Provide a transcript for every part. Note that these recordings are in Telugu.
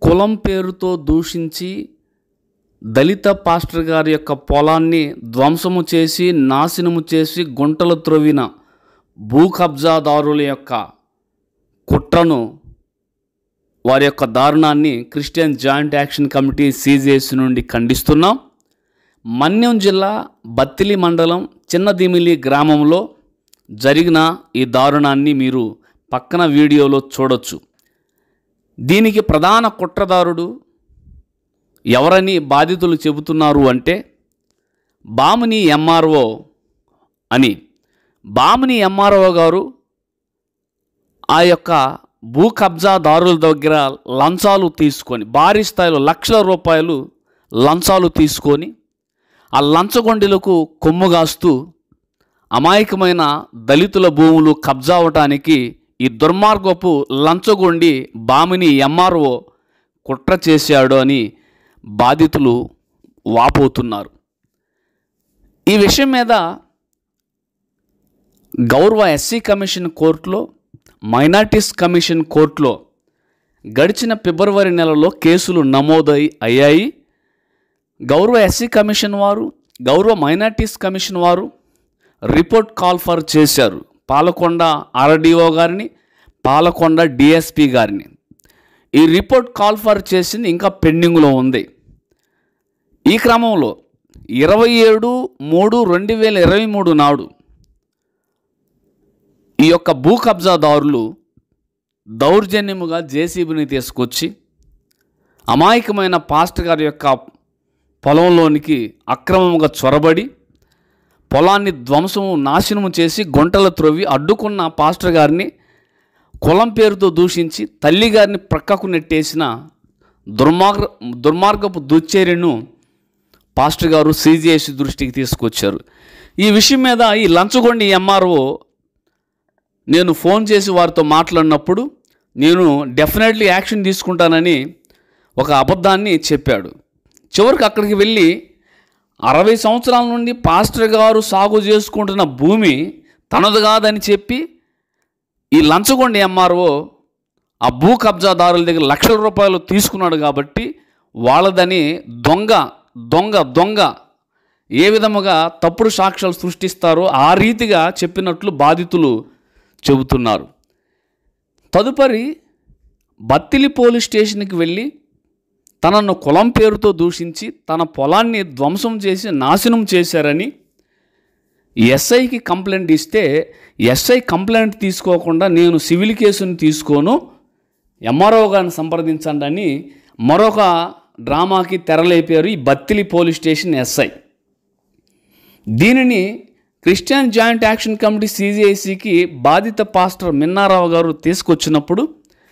కులం పేరుతో దూషించి దళిత పాస్టర్ గారి యొక్క పొలాన్ని ధ్వంసము చేసి నాశనము చేసి గుంటలు త్రవ్విన భూ కబ్జాదారుల యొక్క కుట్రను వారి యొక్క దారుణాన్ని Christian joint action committee CJC నుండి ఖండిస్తున్నాం మన్యం జిల్లా బత్తిలి మండలం చిన్నదిమిలి గ్రామంలో జరిగిన ఈ దారుణాన్ని మీరు పక్కన వీడియోలో చూడొచ్చు దీనికి ప్రధాన కుట్రదారుడు ఎవరని బాధితులు చెబుతున్నారు అంటే బాముని ఎంఆర్ఓ అని బాముని ఎంఆర్ఓ గారు ఆ యొక్క భూ కబ్జాదారుల దగ్గర లంచాలు తీసుకొని భారీ స్థాయిలో లక్షల రూపాయలు లంచాలు తీసుకొని ఆ లంచగొండిలకు కొమ్ముగాస్తూ అమాయకమైన దళితుల భూములు కబ్జా అవటానికి ఈ దుర్మార్గపు లంచగొండి బామిని ఎంఆర్ఓ కుట్ర చేశాడు అని బాధితులు వాపోతున్నారు ఈ విషయం మీద గౌరవ ఎస్సీ కమిషన్ కోర్టులో మైనార్టీస్ కమిషన్ కోర్టులో గడిచిన ఫిబ్రవరి నెలలో కేసులు నమోదై అయ్యాయి గౌరవ ఎస్సీ కమిషన్ వారు గౌరవ మైనార్టీస్ కమిషన్ వారు రిపోర్ట్ కాల్ ఫర్ చేశారు పాలకొండ ఆర్డీఓ గారిని పాలకొండ డిఎస్పి గారిని ఈ రిపోర్ట్ కాల్ ఫర్ చేసింది ఇంకా పెండింగ్లో ఉంది ఈ క్రమంలో ఇరవై ఏడు మూడు రెండు వేల ఇరవై మూడు నాడు ఈ యొక్క భూ కబ్జాదారులు దౌర్జన్యముగా జేసీబీని తీసుకొచ్చి అమాయకమైన పాస్టర్ గారి యొక్క పొలంలోనికి అక్రమముగా చొరబడి పొలాన్ని ధ్వంసము నాశనము చేసి గుంటలు త్రవ్వి అడ్డుకున్న పాస్టర్ గారిని కులం పేరుతో దూషించి తల్లి గారిని ప్రక్కకు నెట్టేసిన దుర్మార్గ దుర్మార్గపు దుశ్చర్యను పాస్టర్ గారు సీజీఎస్ దృష్టికి తీసుకొచ్చారు ఈ విషయం మీద ఈ లంచగొండి ఎంఆర్ఓ నేను ఫోన్ చేసి వారితో మాట్లాడినప్పుడు నేను డెఫినెట్లీ యాక్షన్ తీసుకుంటానని ఒక అబద్ధాన్ని చెప్పాడు చివరికి అక్కడికి వెళ్ళి అరవై సంవత్సరాల నుండి పాస్టర్ గారు సాగు చేసుకుంటున్న భూమి తనది కాదని చెప్పి ఈ లంచగొండి ఎంఆర్ఓ ఆ భూ కబ్జాదారుల దగ్గర లక్షల రూపాయలు తీసుకున్నాడు కాబట్టి వాళ్ళదని దొంగ దొంగ దొంగ ఏ విధముగా తప్పుడు సాక్ష్యాలు సృష్టిస్తారో ఆ రీతిగా చెప్పినట్లు బాధితులు చెబుతున్నారు తదుపరి బత్తిలి పోలీస్ స్టేషన్కి వెళ్ళి తనను కులం పేరుతో దూషించి తన పొలాన్ని ధ్వంసం చేసి నాశనం చేశారని ఎస్ఐకి కంప్లైంట్ ఇస్తే ఎస్ఐ కంప్లైంట్ తీసుకోకుండా నేను సివిల్ కేసుని తీసుకోను ఎంఆర్ఓ గారిని సంప్రదించండి అని మరొక డ్రామాకి తెరలేపారు ఈ బత్తిలి పోలీస్ స్టేషన్ ఎస్ఐ దీనిని క్రిస్టియన్ జాయింట్ యాక్షన్ కమిటీ సీజీఐసీకి బాధిత పాస్టర్ మిన్నారావు గారు తీసుకొచ్చినప్పుడు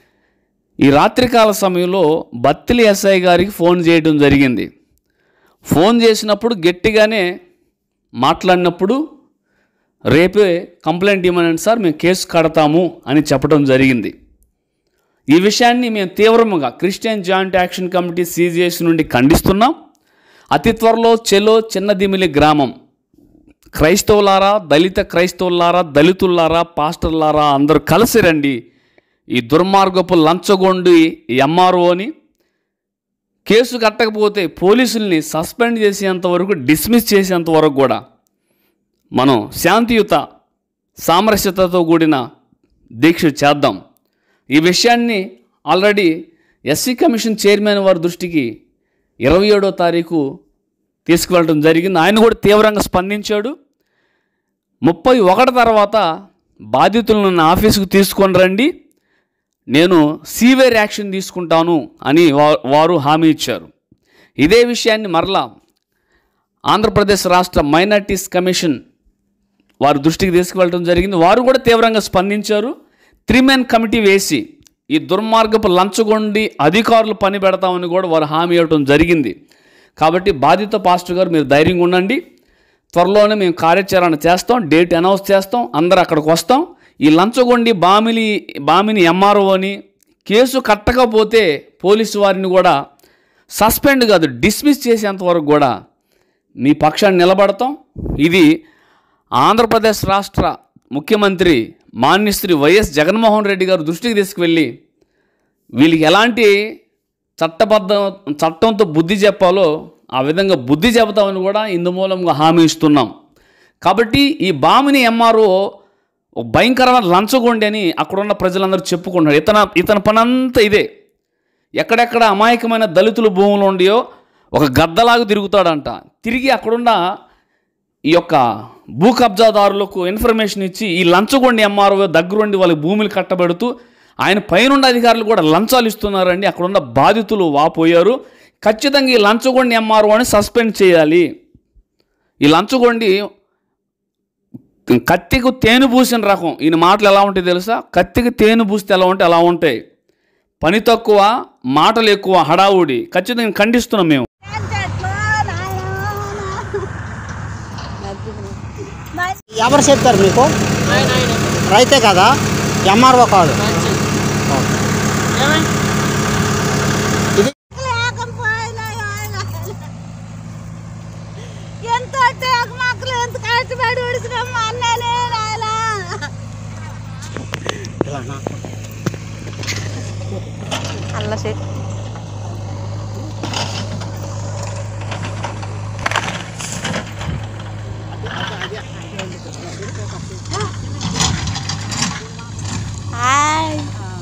ఈ రాత్రికాల సమయంలో బత్తిలి ఎస్ఐ గారికి ఫోన్ చేయడం జరిగింది ఫోన్ చేసినప్పుడు గట్టిగానే మాట్లాడినప్పుడు రేపే కంప్లైంట్ ఇవ్వమనండి సార్ మేము కేసు కడతాము అని చెప్పడం జరిగింది ఈ విషయాన్ని మేము తీవ్రముగా Christian joint action committee CGS నుండి ఖండిస్తున్నాం అతి త్వరలో చెలో చిన్నదిమిలి గ్రామం క్రైస్తవులారా దళిత క్రైస్తవులారా దళితులారా పాస్టర్లారా అందరూ కలిసి రండి ఈ దుర్మార్గపు లంచగొండి ఎంఆర్ఓని కేసు కట్టకపోతే పోలీసుల్ని సస్పెండ్ చేసేంత వరకు డిస్మిస్ చేసేంత వరకు కూడా మనం శాంతియుత సామరస్యతతో కూడిన దీక్ష చేద్దాం ఈ విషయాన్ని ఆల్రెడీ ఎస్సీ కమిషన్ చైర్మన్ వారి దృష్టికి ఇరవై ఏడో తారీఖు తీసుకువెళ్ళడం జరిగింది ఆయన కూడా తీవ్రంగా స్పందించాడు ముప్పై ఒకటి తర్వాత బాధితులను నా ఆఫీసుకు తీసుకొని రండి నేను సీవియర్ యాక్షన్ తీసుకుంటాను అని వా- వారు హామీ ఇచ్చారు ఇదే విషయాన్ని మరలా ఆంధ్రప్రదేశ్ రాష్ట్ర మైనార్టీస్ కమిషన్ వారి దృష్టికి తీసుకువెళ్ళడం జరిగింది వారు కూడా తీవ్రంగా స్పందించారు త్రీ మెన్ కమిటీ వేసి ఈ దుర్మార్గపు లంచగొండి అధికారులు పని పెడతామని కూడా వారు హామీ ఇవ్వడం జరిగింది కాబట్టి బాధిత పాస్టర్ గారు మీరు ధైర్యంగా ఉండండి త్వరలోనే మేము కార్యాచరణ చేస్తాం డేట్ అనౌన్స్ చేస్తాం అందరు అక్కడికి వస్తాం ఈ లంచగొండి బామిలి బామిని ఎంఆర్ఓని కేసు కట్టకపోతే పోలీసు వారిని కూడా సస్పెండ్ కాదు డిస్మిస్ చేసేంత వరకు కూడా మీ పక్షాన్ని నిలబడతాం ఇది ఆంధ్రప్రదేశ్ రాష్ట్ర ముఖ్యమంత్రి మాన్యశ్రీ వైఎస్ జగన్మోహన్ రెడ్డి గారు దృష్టికి తీసుకువెళ్ళి వీళ్ళకి ఎలాంటి చట్టబద్ధ చట్టంతో బుద్ధి చెప్పాలో ఆ విధంగా బుద్ధి చెబుతామని కూడా ఇందు మూలంగా హామీ ఇస్తున్నాం కాబట్టి ఈ బామిని ఎంఆర్ఓ ఒక భయంకరమైన లంచగొండి అని అక్కడున్న ప్రజలందరూ చెప్పుకుంటున్నారు ఇతన ఇతని పని అంతా ఇదే ఎక్కడెక్కడ అమాయకమైన దళితుల భూములు ఉండియో ఒక గద్దలాగా తిరుగుతాడంట తిరిగి అక్కడున్న ఈ యొక్క భూ కబ్జాదారులకు ఇన్ఫర్మేషన్ ఇచ్చి ఈ లంచగొండి ఎంఆర్ఓ దగ్గరుండి వాళ్ళకి భూములు కట్టబెడుతూ ఆయన పైనుండి అధికారులు కూడా లంచాలు ఇస్తున్నారండి అక్కడున్న బాధితులు వాపోయారు ఖచ్చితంగా ఈ లంచగొండి ఎంఆర్ఓ అని సస్పెండ్ చేయాలి ఈ లంచగొండి కత్తికి తేనె పూసిన రకం ఈయన మాటలు ఎలా ఉంటాయి తెలుసా కత్తికి తేనె పూస్తే ఎలా ఉంటే అలా ఉంటాయి పని తక్కువ మాటలు ఎక్కువ హడావుడి ఖచ్చితంగా ఖండిస్తున్నాం మేము ఎవరు చెప్పారు మీకు రైతే కదా ఎంఆర్ఓ కాదు ఇది ఎంత మాకు ఎంత కష్టపడి ఉడిసినాం అన్ననే రాయలా ఇలానా? అల్ల చెట్టు హాయ్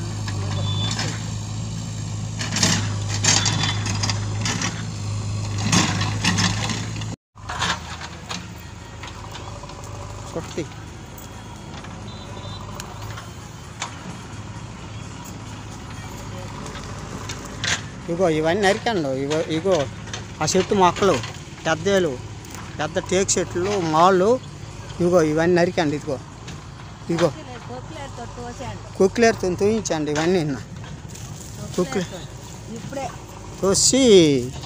కొట్టి ఇగో ఇవన్నీ నరికండు ఇగో ఇగో ఆ చెట్టు మొక్కలు పెద్దలు పెద్ద టేక్ చెట్లు మాళ్ళు ఇగో ఇవన్నీ నరికండి ఇదిగో ఇగో కుక్లేరుతో తూయించండి ఇవన్నీ కుక్లే ఇప్పుడే తోసి